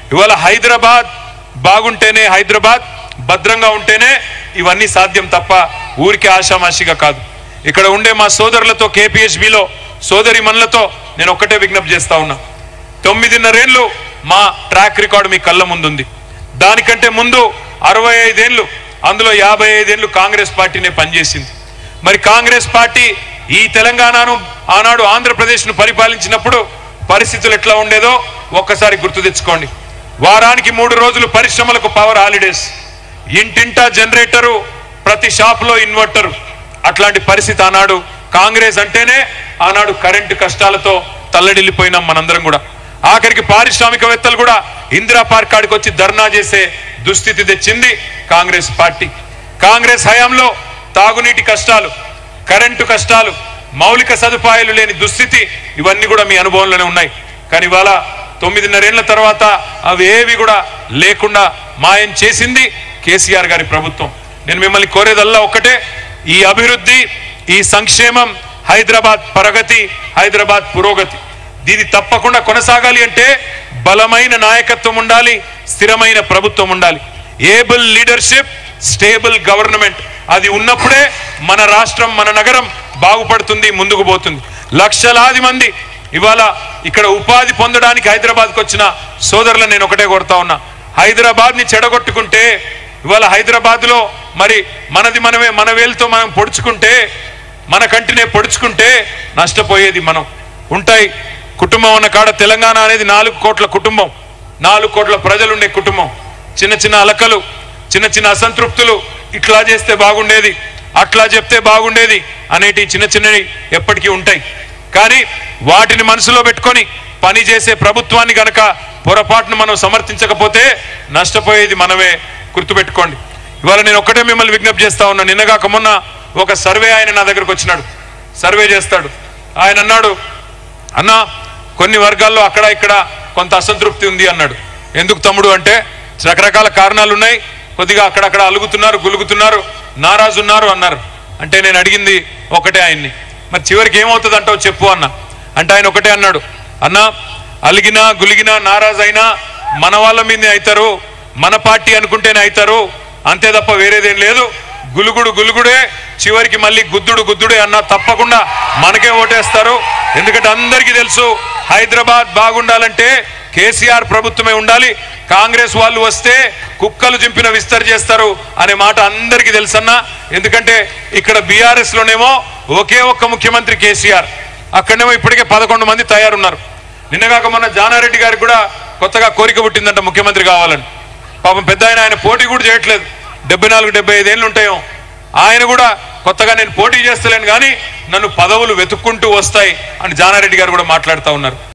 ఇవాళ హైదరాబాద్ బాగుంటేనే హైదరాబాద్ భద్రంగా ఉంటేనే ఇవన్నీ సాధ్యం తప్ప ఊరికి ఆషామాషిగా కాదు ఇక్కడ ఉండే మా సోదరులతో కేపీహెచ్బిలో సోదరి మనులతో నేను ఒక్కటే విజ్ఞప్తి చేస్తా ఉన్నా తొమ్మిదిన్నరేళ్ళు మా ట్రాక్ రికార్డు మీ కళ్ళ ముందుంది దానికంటే ముందు అరవై ఐదేళ్లు అందులో యాభై ఐదేళ్లు కాంగ్రెస్ పార్టీనే పనిచేసింది మరి కాంగ్రెస్ పార్టీ ఈ తెలంగాణను ఆనాడు ఆంధ్రప్రదేశ్ను పరిపాలించినప్పుడు పరిస్థితులు ఎట్లా ఉండేదో ఒక్కసారి గుర్తు తెచ్చుకోండి వారానికి మూడు రోజులు పరిశ్రమలకు పవర్ హాలిడేస్ ఇంటింటా జనరేటరు ప్రతి షాపులో ఇన్వర్టరు అట్లాంటి పరిస్థితి ఆనాడు కాంగ్రెస్ అంటేనే ఆనాడు కరెంటు కష్టాలతో తల్లడిల్లిపోయినాం మనందరం కూడా ఆఖరికి పారిశ్రామికవేత్తలు కూడా ఇందిరా పార్క్ కాడికి వచ్చి ధర్నా చేసే దుస్థితి తెచ్చింది కాంగ్రెస్ పార్టీ కాంగ్రెస్ హయాంలో తాగునీటి కష్టాలు కరెంటు కష్టాలు మౌలిక సదుపాయాలు లేని దుస్థితి ఇవన్నీ కూడా మీ అనుభవంలోనే ఉన్నాయి కానీ ఇవాళ తొమ్మిదిన్నరేళ్ల తర్వాత అవి ఏవి కూడా లేకుండా మాయం చేసింది కేసీఆర్ గారి ప్రభుత్వం నేను మిమ్మల్ని కోరేదల్లా ఒక్కటే ఈ అభివృద్ధి ఈ సంక్షేమం హైదరాబాద్ ప్రగతి హైదరాబాద్ పురోగతి దీది తప్పకుండా కొనసాగాలి అంటే బలమైన నాయకత్వం ఉండాలి స్థిరమైన ప్రభుత్వం ఉండాలి ఏబుల్ లీడర్షిప్ స్టేబుల్ గవర్నమెంట్ అది ఉన్నప్పుడే మన రాష్ట్రం మన నగరం బాగుపడుతుంది ముందుకు పోతుంది లక్షలాది మంది ఇవాళ ఇక్కడ ఉపాధి పొందడానికి హైదరాబాద్కి వచ్చిన సోదరులను నేను ఒకటే కోరుతా ఉన్నా హైదరాబాద్ ని చెడగొట్టుకుంటే ఇవాళ హైదరాబాద్ లో మరి మనది మనమే మన వేలుతో మనం పొడుచుకుంటే మన కంటినే పొడుచుకుంటే నష్టపోయేది మనం ఉంటాయి కుటుంబం ఉన్న కాడ తెలంగాణ అనేది నాలుగు కోట్ల కుటుంబం నాలుగు కోట్ల ప్రజలు ఉండే కుటుంబం చిన్న చిన్న అలకలు చిన్న చిన్న అసంతృప్తులు ఇట్లా చేస్తే బాగుండేది అట్లా చెప్తే బాగుండేది అనేటి చిన్న చిన్నవి ఎప్పటికీ ఉంటాయి కానీ వాటిని మనసులో పెట్టుకొని పని చేసే ప్రభుత్వాన్ని గనక పొరపాటును మనం సమర్థించకపోతే నష్టపోయేది మనమే గుర్తుపెట్టుకోండి ఇవాళ నేను ఒక్కటే మిమ్మల్ని విజ్ఞప్తి చేస్తా ఉన్నా నిన్నగాక మొన్న ఒక సర్వే ఆయన నా దగ్గరకు వచ్చినాడు సర్వే చేస్తాడు ఆయన అన్నాడు అన్నా కొన్ని వర్గాల్లో అక్కడ ఇక్కడ కొంత అసంతృప్తి ఉంది అన్నాడు ఎందుకు తమ్ముడు అంటే రకరకాల కారణాలు ఉన్నాయి కొద్దిగా అక్కడక్కడ అలుగుతున్నారు గులుగుతున్నారు నారాజు ఉన్నారు అన్నారు అంటే నేను అడిగింది ఒకటే ఆయన్ని మరి చివరికి ఏమవుతుంది అంటావు చెప్పు అన్న అంటే ఆయన ఒకటే అన్నాడు అన్నా అలిగినా గులిగినా నారాజు అయినా మన వాళ్ళ మీదే అవుతారు మన పార్టీ అనుకుంటేనే అవుతారు అంతే తప్ప వేరేదేం లేదు గులుగుడు గులుగుడే చివరికి మళ్ళీ గుద్దుడు గుద్దుడే అన్నా తప్పకుండా మనకే ఓటేస్తారు ఎందుకంటే అందరికీ తెలుసు హైదరాబాద్ బాగుండాలంటే కేసీఆర్ ప్రభుత్వమే ఉండాలి కాంగ్రెస్ వాళ్ళు వస్తే కుక్కలు చింపిన విస్తరి చేస్తారు అనే మాట అందరికీ తెలుసన్నా ఎందుకంటే ఇక్కడ బీఆర్ఎస్ లోనేమో ఒకే ఒక్క ముఖ్యమంత్రి కేసీఆర్ అక్కడనేమో ఇప్పటికే పదకొండు మంది తయారున్నారు నిన్నగాక మొన్న జానారెడ్డి గారికి కూడా కొత్తగా కోరిక పుట్టిందంట ముఖ్యమంత్రి కావాలని పాపం పెద్ద ఆయన ఆయన పోటీ కూడా చేయట్లేదు డెబ్బై నాలుగు డెబ్బై ఐదేళ్ళు ఉంటాయో ఆయన కూడా కొత్తగా నేను పోటీ చేస్తలేను కానీ నన్ను పదవులు వెతుక్కుంటూ వస్తాయి అని జానారెడ్డి గారు కూడా మాట్లాడుతూ ఉన్నారు